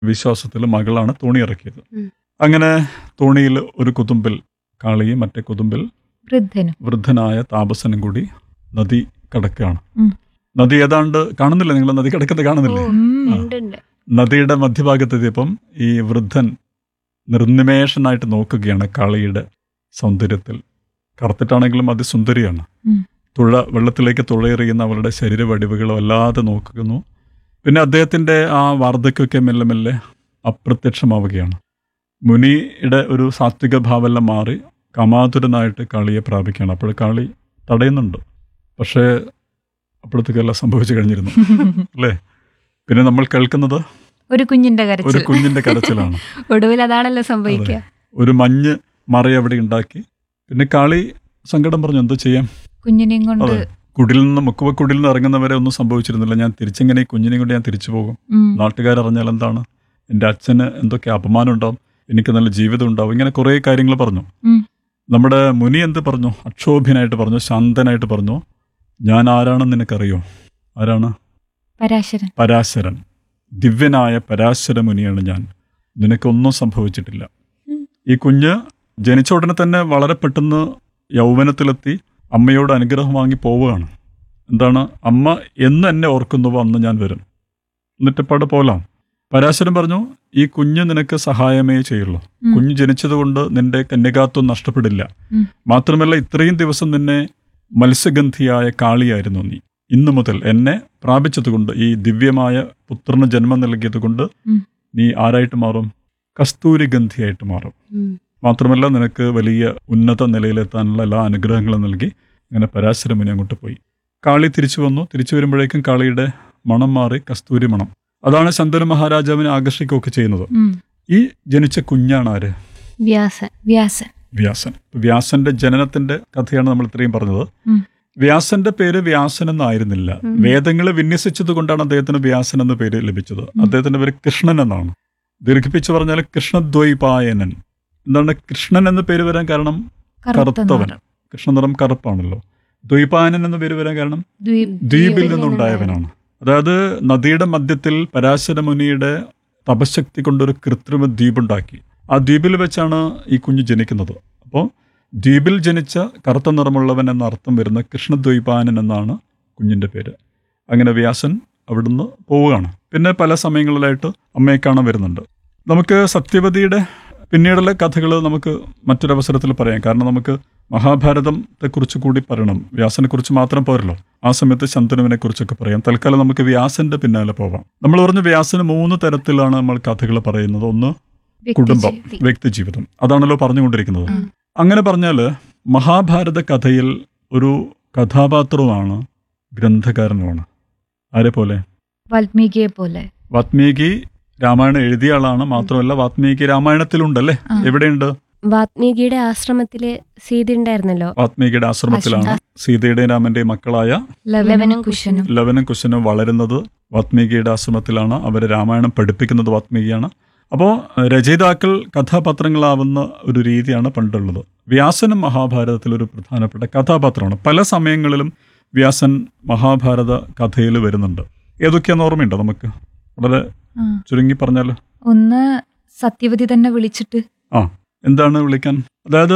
വിശ്വാസത്തിൽ മകളാണ് തോണി ഇറക്കിയത് ഉം. അങ്ങനെ തോണിയിൽ ഒരു കുതുമ്പിൽ കാളിയും മറ്റേ കുതുമ്പിൽ വൃദ്ധനും വൃദ്ധനായ താപസനും കൂടി നദി കടക്കുകയാണ് ഉം. നദി ഏതാണ്ട് കാണുന്നില്ല നിങ്ങൾ നദി കിടക്കുന്നത് കാണുന്നില്ലേ ഉം. ഉണ്ട് ഉണ്ട് നദിയുടെ മധ്യഭാഗത്തെത്തിയപ്പം ഈ വൃദ്ധൻ നിർനിമേഷനായിട്ട് നോക്കുകയാണ് കാളിയുടെ സൗന്ദര്യത്തിൽ കറുത്തിട്ടാണെങ്കിലും അതിസുന്ദരിയാണ് ഉം. തുഴ വെള്ളത്തിലേക്ക് തുഴയെറിയുന്ന അവളുടെ ശരീരവടിവുകൾ വല്ലാതെ നോക്കുന്നു പിന്നെ അദ്ദേഹത്തിൻ്റെ ആ വാർദ്ധക്യമൊക്കെ മെല്ലെ മെല്ലെ അപ്രത്യക്ഷമാവുകയാണ് മുനിയുടെ ഒരു സാത്വിക ഭാവമെല്ലാം മാറി കമാതുരനായിട്ട് കാളിയെ പ്രാപിക്കുകയാണ് അപ്പോൾ കാളി തടയുന്നുണ്ട് പക്ഷേ അപ്പോഴത്തേക്കെല്ലാം സംഭവിച്ചു കഴിഞ്ഞിരുന്നു അല്ലേ പിന്നെ നമ്മൾ കേൾക്കുന്നത് ഒരു കുഞ്ഞിന്റെ ഒരു കരച്ചിൽ കുഞ്ഞിന്റെ കരച്ചിലാണ് ഒടുവിൽ അതാണല്ലോ സംഭവിക്കുക ഒരു മഞ്ഞ് മറ അവിടെ ഉണ്ടാക്കി പിന്നെ കാളി സങ്കടം പറഞ്ഞു എന്താ ചെയ്യാം കുഞ്ഞിനെയും കൊണ്ട് അതെ കുടിൽ നിന്ന് മുക്കുവ കുടിൽ നിന്ന് ഇറങ്ങുന്നവരെ ഒന്നും സംഭവിച്ചിരുന്നില്ല ഞാൻ തിരിച്ചെങ്ങനെ ഈ കുഞ്ഞിനെയും കൊണ്ട് ഞാൻ തിരിച്ചു പോകും ഉം. നാട്ടുകാരറിഞ്ഞാൽ എന്താണ് എൻ്റെ അച്ഛന് എന്തൊക്കെ അപമാനം ഉണ്ടാവും എനിക്ക് നല്ല ജീവിതം ഉണ്ടാവും ഇങ്ങനെ കുറേ കാര്യങ്ങൾ പറഞ്ഞു ഉം. നമ്മുടെ മുനി എന്ത് പറഞ്ഞു അക്ഷോഭ്യനായിട്ട് പറഞ്ഞു ശാന്തനായിട്ട് പറഞ്ഞു ഞാൻ ആരാണെന്ന് നിനക്കറിയോ ആരാണ് പരാശരൻ പരാശരൻ ദിവ്യനായ പരാശര മുനിയാണ് ഞാൻ നിനക്കൊന്നും സംഭവിച്ചിട്ടില്ല ഉം. ഈ കുഞ്ഞ് ജനിച്ച ഉടനെ തന്നെ വളരെ പെട്ടെന്ന് യൗവനത്തിലെത്തി അമ്മയോട് അനുഗ്രഹം വാങ്ങി പോവുകയാണ് എന്താണ് അമ്മ എന്ന് എന്നെ ഓർക്കുന്നുവോ അന്ന് ഞാൻ വരും എന്നിട്ട് പട പോലാം പരാശരൻ പറഞ്ഞു ഈ കുഞ്ഞ് നിനക്ക് സഹായമേ ചെയ്യുള്ളൂ ഉം. കുഞ്ഞ് ജനിച്ചതുകൊണ്ട് നിന്റെ കന്യകാത്വം നഷ്ടപ്പെടില്ല ഉം. മാത്രമല്ല ഇത്രയും ദിവസം നിന്നെ മത്സ്യഗന്ധിയായ കാളിയായിരുന്നു നീ ഇന്നു മുതൽ എന്നെ പ്രാപിച്ചതുകൊണ്ട് ഈ ദിവ്യമായ പുത്രന് ജന്മം നൽകിയതുകൊണ്ട് ഉം. നീ ആരായിട്ട് മാറും കസ്തൂരി ഗന്ധിയായിട്ട് മാറും ഉം. മാത്രമല്ല നിനക്ക് വലിയ ഉന്നത നിലയിലെത്താനുള്ള എല്ലാ അനുഗ്രഹങ്ങളും നൽകി അങ്ങനെ പരാശരമുനി അങ്ങോട്ട് പോയി കാളി തിരിച്ചു വന്നു തിരിച്ചു വരുമ്പോഴേക്കും കാളിയുടെ മണം മാറി കസ്തൂരി മണം അതാണ് ശന്തനു മഹാരാജാവിനെ ആകർഷിക്കുകയൊക്കെ ചെയ്യുന്നത് ഉം. ഈ ജനിച്ച കുഞ്ഞാണ് ആര് വ്യാസൻ വ്യാസൻ വ്യാസൻ വ്യാസന്റെ ജനനത്തിന്റെ കഥയാണ് നമ്മൾ ഇത്രയും പറഞ്ഞത് ഉം. വ്യാസന്റെ പേര് വ്യാസൻ എന്നായിരുന്നില്ല ഉം. വേദങ്ങളെ വിന്യസിച്ചത് കൊണ്ടാണ് അദ്ദേഹത്തിന് വ്യാസൻ എന്ന പേര് ലഭിച്ചത് അദ്ദേഹത്തിന്റെ പേര് കൃഷ്ണൻ എന്നാണ് ദീർഘിപ്പിച്ച് പറഞ്ഞാൽ കൃഷ്ണദ്വൈപായനൻ എന്താണ് കൃഷ്ണൻ എന്ന പേര് വരാൻ കാരണം കറുത്ത കറുത്തവൻ നിറം. കൃഷ്ണനിറം കറുപ്പാണല്ലോ ദ്വൈപായനൻ എന്ന പേര് വരാൻ കാരണം ദ്വീപ് ദ്വീപിൽ നിന്നുണ്ടായവനാണ് അതായത് നദിയുടെ മധ്യത്തിൽ പരാശര മുനിയുടെ തപശക്തി കൊണ്ടൊരു കൃത്രിമ ദ്വീപുണ്ടാക്കി ആ ദ്വീപിൽ വെച്ചാണ് ഈ കുഞ്ഞ് ജനിക്കുന്നത് അപ്പോൾ ദ്വീപിൽ ജനിച്ച കറുത്ത നിറമുള്ളവൻ എന്ന അർത്ഥം വരുന്ന കൃഷ്ണദ്വൈപാനൻ എന്നാണ് കുഞ്ഞിൻ്റെ പേര് അങ്ങനെ വ്യാസൻ അവിടുന്ന് പോവുകയാണ് പിന്നെ പല സമയങ്ങളിലായിട്ട് അമ്മയെ കാണാൻ വരുന്നുണ്ട് നമുക്ക് സത്യവതിയുടെ പിന്നീടുള്ള കഥകൾ നമുക്ക് മറ്റൊരവസരത്തിൽ പറയാം കാരണം നമുക്ക് മഹാഭാരതത്തെക്കുറിച്ച് കൂടി പറയണം വ്യാസനെ കുറിച്ച് മാത്രം പോരല്ലോ ആ സമയത്ത് ശന്തനുവിനെ കുറിച്ചൊക്കെ പറയാം തൽക്കാലം നമുക്ക് വ്യാസന്റെ പിന്നാലെ പോവാം നമ്മൾ പറഞ്ഞു വ്യാസന് മൂന്ന് തരത്തിലാണ് നമ്മൾ കഥകൾ പറയുന്നത് ഒന്ന് കുടുംബം വ്യക്തിജീവിതം. വ്യക്തിജീവിതം അതാണല്ലോ പറഞ്ഞുകൊണ്ടിരിക്കുന്നത് ഉം. അങ്ങനെ പറഞ്ഞാൽ മഹാഭാരത കഥയിൽ ഒരു കഥാപാത്രവുമാണ് ഗ്രന്ഥകാരനുമാണ് ആരെ പോലെ വാൽമീകിയെ പോലെ വാത്മീകി രാമായണം എഴുതിയ ആളാണ് മാത്രമല്ല വാത്മീകി രാമായണത്തിലുണ്ടല്ലേ ആ. എവിടെയുണ്ട് വാത്മീകിയുടെ ആശ്രമത്തില് സീത ഉണ്ടായിരുന്നല്ലോ വാത്മീകിയുടെ ആശ്രമത്തിലാണ് സീതയുടെയും രാമന്റെയും മക്കളായ ലവനും കുശനും ലവനും കുശനും വളരുന്നത് വാത്മീകിയുടെ ആശ്രമത്തിലാണ് അവരെ രാമായണം പഠിപ്പിക്കുന്നത് വാത്മീകിയാണ് അപ്പോൾ രചയിതാക്കൾ കഥാപാത്രങ്ങളാവുന്ന ഒരു രീതിയാണ് പണ്ടുള്ളത് വ്യാസനും മഹാഭാരതത്തിൽ ഒരു പ്രധാനപ്പെട്ട കഥാപാത്രമാണ് പല സമയങ്ങളിലും വ്യാസൻ മഹാഭാരത കഥയിൽ വരുന്നുണ്ട് ഏതൊക്കെയാന്ന് ഓർമ്മയുണ്ടോ നമുക്ക് വളരെ ആ. ചുരുങ്ങി പറഞ്ഞാൽ ഒന്ന് സത്യവതി തന്നെ വിളിച്ചിട്ട് എന്താണ് വിളിക്കാൻ അതായത്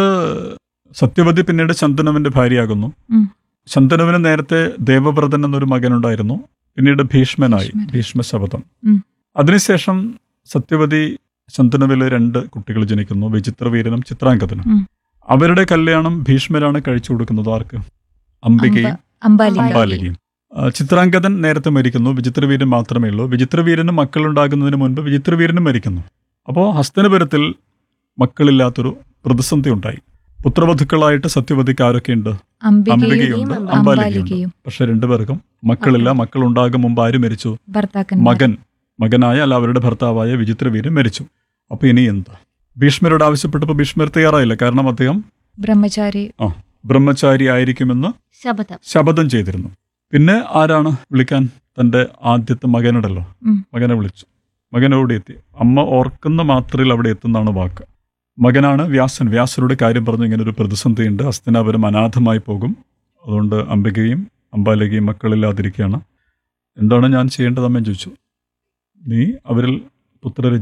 സത്യവതി പിന്നീട് ശന്തനുവിന്റെ ഭാര്യയാകുന്നു ഉം. ശന്തനുവിന് നേരത്തെ ദേവവ്രതൻ എന്നൊരു മകനുണ്ടായിരുന്നു പിന്നീട് ഭീഷ്മനായി ഭീഷ്മൻ. ഭീഷ്മശപഥം ഉം. അതിനുശേഷം സത്യവതി ശന്തനുവില് രണ്ട് കുട്ടികൾ ജനിക്കുന്നു വിചിത്രവീരനും ചിത്രാംഗതനും ഉം. അവരുടെ കല്യാണം ഭീഷ്മരാണ് കഴിച്ചു കൊടുക്കുന്നത് ആർക്ക് അംബികയും അമ്പ- അംബാലിക അംബാലികയും ആ, ചിത്രാംഗതൻ നേരത്തെ മരിക്കുന്നു വിചിത്രവീരൻ മാത്രമേ ഉള്ളൂ വിചിത്രവീരന് മക്കളുണ്ടാകുന്നതിന് മുൻപ് വിചിത്രവീരനും മരിക്കുന്നു അപ്പോൾ ഹസ്തനപുരത്തിൽ മക്കളില്ലാത്തൊരു പ്രതിസന്ധി ഉണ്ടായി പുത്രവധുക്കളായിട്ട് സത്യവതിക്ക് ആരൊക്കെയുണ്ട് അംബികയും അംബികയുണ്ട് അംബാലികയുണ്ട് അംബാലികയും പക്ഷെ രണ്ടുപേർക്കും മക്കളില്ല മക്കളുണ്ടാകും മുമ്പ് ആര് മരിച്ചു ഭർത്താക്കൻ മകൻ മകനായ അല്ല അവരുടെ ഭർത്താവായ വിചിത്രവീരൻ മരിച്ചു അപ്പൊ ഇനി എന്താ ഭീഷ്മരോട് ആവശ്യപ്പെട്ടപ്പോൾ ഭീഷ്മർ തയ്യാറായില്ല കാരണം അദ്ദേഹം ബ്രഹ്മചാരി ബ്രഹ്മചാരി ആയിരിക്കുമെന്ന് ശബദം ശപഥം ചെയ്തിരുന്നു പിന്നെ ആരാണ് വിളിക്കാൻ തന്റെ ആദ്യത്തെ മകനോടല്ലോ ഉം. മകനെ വിളിച്ചു മകൻ അവിടെ എത്തി അമ്മ ഓർക്കുന്ന മാത്രയിൽ അവിടെ എത്തുന്നതാണ് വാക്ക് മകനാണ് വ്യാസൻ വ്യാസരോട് കാര്യം പറഞ്ഞു ഇങ്ങനെ ഒരു പ്രതിസന്ധിയുണ്ട് ഹസ്തനാപുരം അനാഥമായി പോകും അതുകൊണ്ട് അംബികയും അംബാലികയും മക്കളില്ലാതിരിക്കുകയാണ് എന്താണ് ഞാൻ ചെയ്യേണ്ടത് അമ്മ ചോദിച്ചു നീ അവരിൽ പുത്രരെ